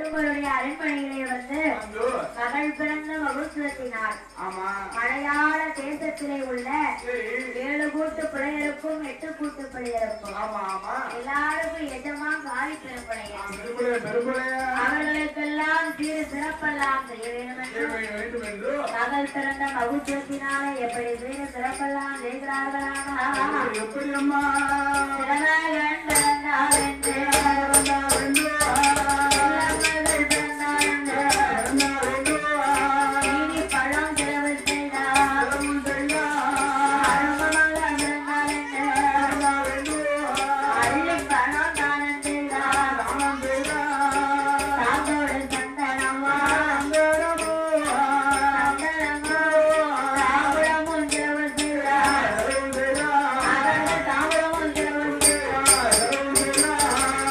பெருமளுடைய அரண்மனையிலே வந்து வந்து மகள் பிறந்த மகுத்துவத்தினார் ஆமா மலையாள தேசத்திலே உள்ள சரி ஏழு கூட்டு பிள்ளைகளுக்கும் எட்டு கூட்டு பிள்ளைகளுக்கும் ஆமா ஆமா எல்லாருக்கும் எஜமா காலி பெரும்படையர் பெரும்புடைய பெரும்புடைய அவர்களுக்கெல்லாம் சீறு சிறப்பெல்லாம் செய்ய வேண்டும் என்று வேண்டும் என்று மகள் பிறந்த மகுத்துவத்தினால எப்படி சீறு சிறப்பெல்லாம் செய்கிறார்களானா எப்படி அம்மா சிறமகன் பிறந்தார் என்று இளமகள் பிறந்தார் என்று இனி பழம் செலவு செய்தார் அருமமகள் பிறந்தார் என்று அள்ளி பழம் தானம் செய்தார் சாந்தோடு சந்தனமா சந்தனமா தாம்பூலமும் செலவு செய்தார் அவர்கள் தாம்பூலமும் செலவு செய்தார்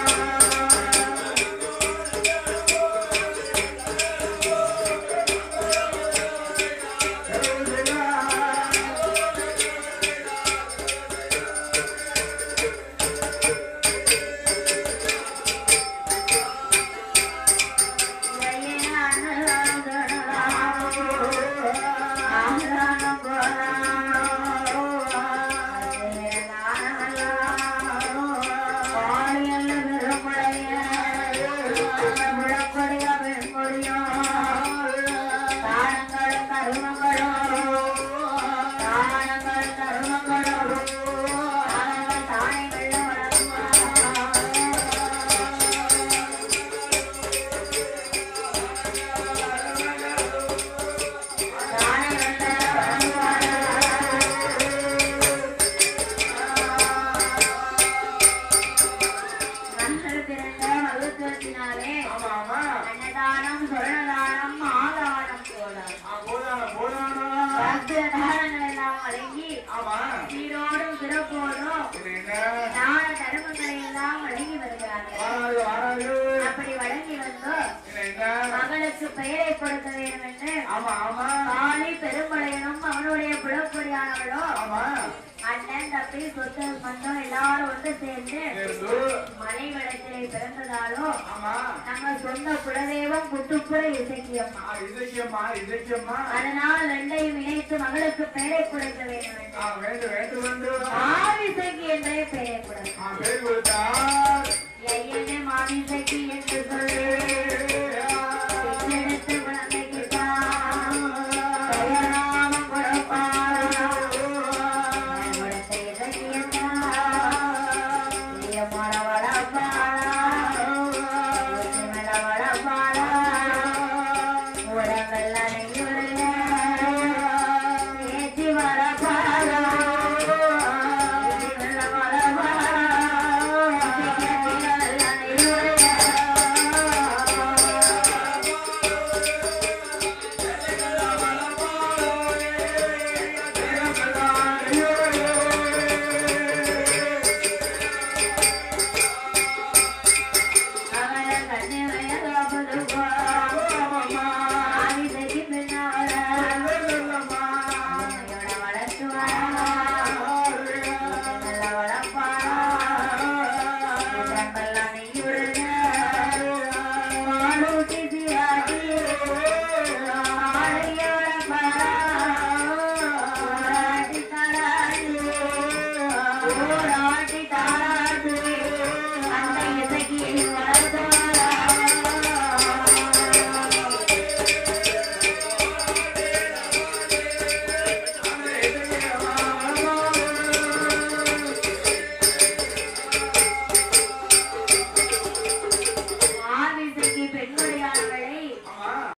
மன்னர் பிறந்த மகத்துவத்தினாலே அன்னதானம் சொர்ணதானம் ஆதானம் போலாம் பத்து தானங்கள் எல்லாம் வழங்கி சீரோடும் சிறப்போடும் தான தர்மங்களை எல்லாம் வழங்கி வருகிறார்கள் அப்படி வழங்கி வந்து மகளுக்கு பெயரை கொடுக்க வேண்டும் என்று ஆமா ஆமா காளி பெரும்படையனும் அவனுடைய புலப்பொடியானவளும் ஆமா அண்ணன் தப்பி சொத்து பந்தம் எல்லாரும் ஒன்று சேர்ந்து சேர்ந்து மலை வளத்திலே பிறந்ததாலும் ஆமா நம்ம சொந்த குலதெய்வம் குட்டுப்புற இசைக்கியம்மா ஆ, இசைக்கியம்மா இசைக்கியம்மா அதனால் ரெண்டையும் இணைத்து மகளுக்கு பெயரை கொடுக்க வேண்டும் என்று ஆ, வேண்டும் வேண்டும் வேண்டும் மாவிசைக்கு என்றே பெயரை கொடுக்க ஆ, பேர் கொடுத்தார் ஐயனே மாவிசைக்கு என்று சொல்லு